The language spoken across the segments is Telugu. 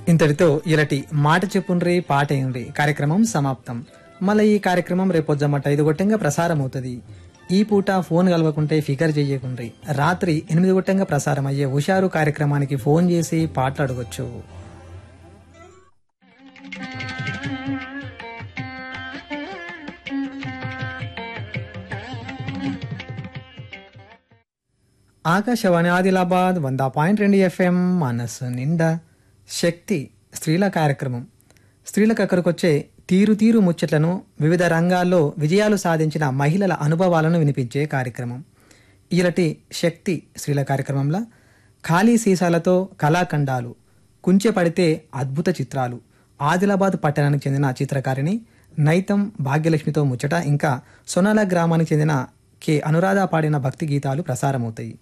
ఇంతటితో ఇలాంటి మాట చెప్పుండ్రి పాట ఏండ్రి కార్యక్రమం సమాప్తం మళ్ళీ ఈ కార్యక్రమం రేపొజ్జమట ఐదు గొట్టంగా ప్రసారం అవుతుంది ఈ పూట ఫోన్ కలవకుంటే ఫికర్ చెయ్యకుండ్రి రాత్రి ఎనిమిది గొట్టంగా ప్రసారం అయ్యే హుషారు కార్యక్రమానికి ఫోన్ చేసి పాటలు అడగొచ్చు ఆకాశవాణి ఆదిలాబాద్ వంద పాయింట్ రెండు ఎఫ్ఎం మనసు నిండా శక్తి స్త్రీల కార్యక్రమం స్త్రీలకు అక్కడికొచ్చే తీరు తీరు ముచ్చట్లను వివిధ రంగాల్లో విజయాలు సాధించిన మహిళల అనుభవాలను వినిపించే కార్యక్రమం ఈలటి శక్తి స్త్రీల కార్యక్రమంలో ఖాళీ సీసాలతో కళాఖండాలు కుంచె పడితే అద్భుత చిత్రాలు ఆదిలాబాద్ పట్టణానికి చెందిన చిత్రకారిణి నైతం భాగ్యలక్ష్మితో ముచ్చట ఇంకా సొనాల గ్రామానికి చెందిన కె అనురాధ పాడిన భక్తి గీతాలు ప్రసారమవుతాయి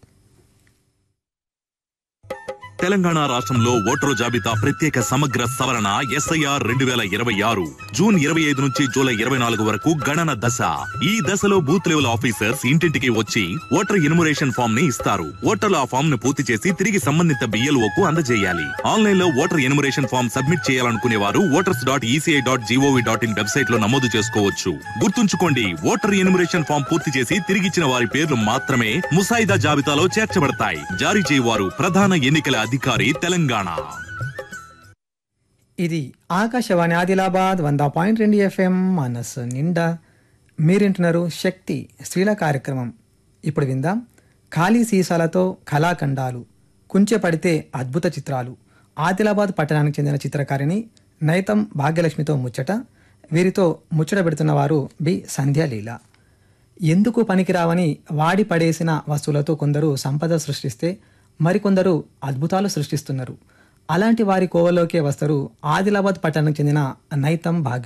తెలంగాణ రాష్ట్రంలో ఓటరు జాబితా ప్రత్యేక సమగ్ర సవరణ ఎస్ఐఆర్ రెండు వేల ఇరవై ఆరు జూన్ ఇరవై ఐదు నుంచి జూలై ఇరవై నాలుగు వరకు గణన దశ ఈ దశలో బూత్ లెవెల్ ఆఫీసర్స్ ఇంటింటికి వచ్చి ఓటర్ ఇన్మురేషన్ ఫామ్ ని ఇస్తారు ఓటర్లు ఆ ఫామ్ ను పూర్తి చేసి తిరిగి సంబంధిత బిఎల్ఓ కు అందజేయాలి ఆన్లైన్ లో ఓటర్ ఇన్మురేషన్ ఫామ్ సబ్మిట్ చేయాలనుకునే వారు voters dot ECI dot gov dot in website లో నమోదు చేసుకోవచ్చు గుర్తుంచుకోండి ఓటర్ ఇన్మురేషన్ ఫామ్ పూర్తి చేసి తిరిగిచ్చిన వారి పేర్లు మాత్రమే ముసాయిదా జాబితాలో చేర్చబడతాయి జారీ చేయవారు ప్రధాన ఎన్నికల అధికారి తెలంగాణ ఇది ఆకాశవాణి ఆదిలాబాద్ వంద పాయింట్ రెండు ఎఫ్ఎం మనసు నిండా మీరింటున్నారు శక్తి స్త్రీల కార్యక్రమం ఇప్పుడు విందాం ఖాళీ సీసాలతో కళాఖండాలు కుంచె పడితే అద్భుత చిత్రాలు ఆదిలాబాద్ పట్టణానికి చెందిన చిత్రకారిణి నైతం భాగ్యలక్ష్మితో ముచ్చట వీరితో ముచ్చట పెడుతున్న వారు బి సంధ్యాలీల ఎందుకు పనికిరావని వాడి పడేసిన వస్తువులతో కొందరు సంపద సృష్టిస్తే మరికొందరు అద్భుతాలు సృష్టిస్తున్నారు అలాంటి వారి కోవలోకే వస్తారు ఆదిలాబాద్ పట్టణానికి చెందిన నైతం భాగ్య